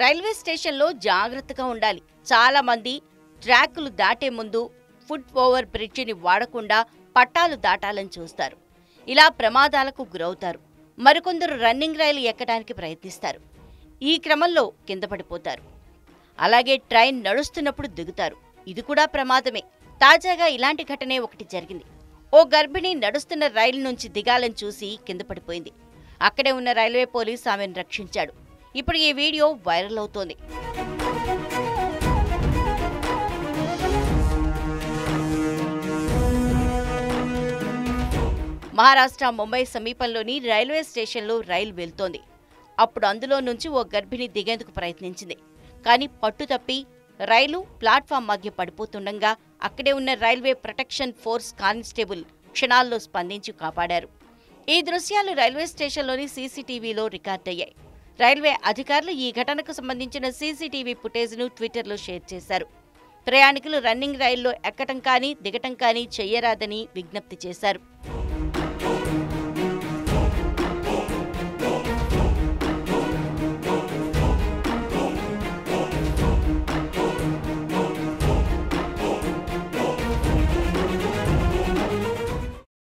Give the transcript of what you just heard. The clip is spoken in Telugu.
రైల్వే స్టేషన్లో జాగ్రత్తగా ఉండాలి చాలా మంది ట్రాకులు దాటే ముందు ఫుట్ ఓవర్ బ్రిడ్జిని వాడకుండా పట్టాలు దాటాలని చూస్తారు ఇలా ప్రమాదాలకు గురవుతారు మరికొందరు రన్నింగ్ రైలు ఎక్కడానికి ప్రయత్నిస్తారు ఈ క్రమంలో కింద పడిపోతారు అలాగే ట్రైన్ నడుస్తున్నప్పుడు దిగుతారు ఇది కూడా ప్రమాదమే తాజాగా ఇలాంటి ఘటనే ఒకటి జరిగింది ఓ గర్భిణి నడుస్తున్న రైలు నుంచి దిగాలని చూసి కింద పడిపోయింది అక్కడే ఉన్న రైల్వే పోలీస్ ఆమెను రక్షించాడు ఇప్పుడు ఈ వీడియో వైరల్ అవుతోంది మహారాష్ట్ర ముంబై సమీపంలోని రైల్వే స్టేషన్లో రైలు వెళ్తోంది అప్పుడు అందులో నుంచి ఓ గర్భిణి దిగేందుకు ప్రయత్నించింది కానీ పట్టు తప్పి రైలు ప్లాట్ఫామ్ మధ్య పడిపోతుండగా అక్కడే ఉన్న రైల్వే ప్రొటెక్షన్ ఫోర్స్ కానిస్టేబుల్ క్షణాల్లో స్పందించి కాపాడారు ఈ దృశ్యాలు రైల్వే స్టేషన్లోని సీసీటీవీలో రికార్డయ్యాయి రైల్వే అధికారులు ఈ ఘటనకు సంబంధించిన సీసీటీవీ ఫుటేజ్ను ట్విట్టర్లో షేర్ చేశారు ప్రయాణికులు రన్నింగ్ రైల్లో ఎక్కటం కానీ దిగటం కానీ చెయ్యరాదని విజ్ఞప్తి చేశారు